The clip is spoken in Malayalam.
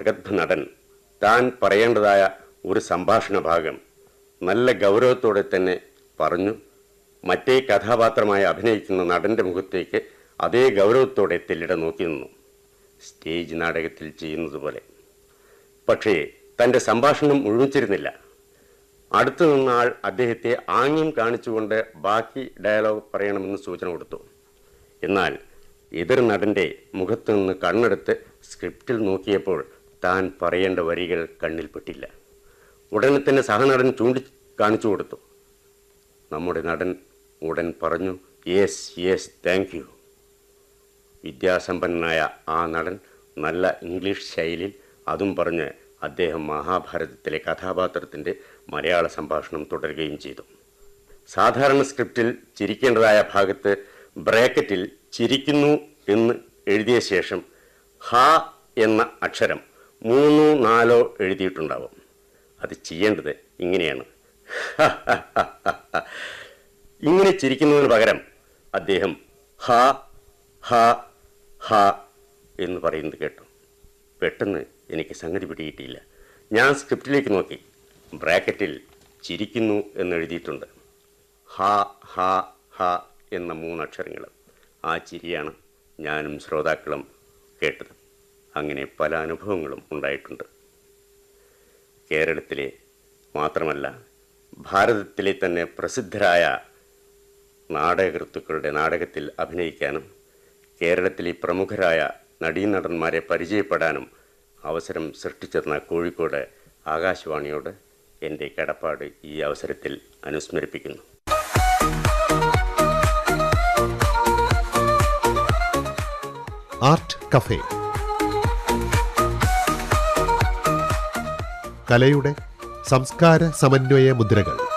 പ്രഗത്ഭ നടൻ താൻ പറയേണ്ടതായ ഒരു സംഭാഷണ ഭാഗം നല്ല ഗൗരവത്തോടെ തന്നെ പറഞ്ഞു മറ്റേ കഥാപാത്രമായി അഭിനയിക്കുന്ന നടന്റെ മുഖത്തേക്ക് അതേ ഗൗരവത്തോടെ തെല്ലിട നോക്കി നിന്നു സ്റ്റേജ് നാടകത്തിൽ ചെയ്യുന്നത് പോലെ പക്ഷേ തൻ്റെ സംഭാഷണം മുഴുമിച്ചിരുന്നില്ല അടുത്തു നിന്ന ആൾ അദ്ദേഹത്തെ ആംഗ്യം കാണിച്ചുകൊണ്ട് ബാക്കി ഡയലോഗ് പറയണമെന്ന് സൂചന കൊടുത്തു എന്നാൽ എതിർ നടന്റെ മുഖത്തു നിന്ന് കണ്ണെടുത്ത് സ്ക്രിപ്റ്റിൽ നോക്കിയപ്പോൾ താൻ പറയേണ്ട വരികൾ കണ്ണിൽപ്പെട്ടില്ല ഉടനെ തന്നെ സഹനടൻ ചൂണ്ടി കാണിച്ചു കൊടുത്തു നമ്മുടെ നടൻ ഉടൻ പറഞ്ഞു യെസ് യെസ് താങ്ക് യു വിദ്യാസമ്പന്നനായ ആ നടൻ നല്ല ഇംഗ്ലീഷ് ശൈലിയിൽ അതും പറഞ്ഞ് അദ്ദേഹം മഹാഭാരതത്തിലെ കഥാപാത്രത്തിൻ്റെ മലയാള സംഭാഷണം തുടരുകയും ചെയ്തു സാധാരണ സ്ക്രിപ്റ്റിൽ ചിരിക്കേണ്ടതായ ഭാഗത്ത് ബ്രാക്കറ്റിൽ ചിരിക്കുന്നു എന്ന് എഴുതിയ ശേഷം ഹ എന്ന അക്ഷരം മൂന്നോ നാലോ എഴുതിയിട്ടുണ്ടാവും അത് ചെയ്യേണ്ടത് ഇങ്ങനെയാണ് ഇങ്ങനെ ചിരിക്കുന്നതിന് പകരം അദ്ദേഹം ഹ ഹ ഹ എന്ന് പറയുന്നത് കേട്ടു പെട്ടെന്ന് എനിക്ക് സംഗതി പിടികിട്ടിയില്ല ഞാൻ സ്ക്രിപ്റ്റിലേക്ക് നോക്കി ബ്രാക്കറ്റിൽ ചിരിക്കുന്നു എന്ന് എഴുതിയിട്ടുണ്ട് ഹ ഹ ഹ എന്ന മൂന്നക്ഷരങ്ങൾ ആ ചിരിയാണ് ഞാനും ശ്രോതാക്കളും കേട്ടത് അങ്ങനെ പല അനുഭവങ്ങളും ഉണ്ടായിട്ടുണ്ട് കേരളത്തിലെ മാത്രമല്ല ഭാരതത്തിലെ തന്നെ പ്രസിദ്ധരായ നാടകകൃത്തുക്കളുടെ നാടകത്തിൽ അഭിനയിക്കാനും കേരളത്തിലെ പ്രമുഖരായ നടീനടന്മാരെ പരിചയപ്പെടാനും അവസരം സൃഷ്ടിച്ചെന്ന കോഴിക്കോട് ആകാശവാണിയോട് എൻ്റെ കടപ്പാട് ഈ അവസരത്തിൽ അനുസ്മരിപ്പിക്കുന്നു ആർട്ട് കഫേ കലയുടെ സംസ്കാര സമന്വയ മുദ്രകൾ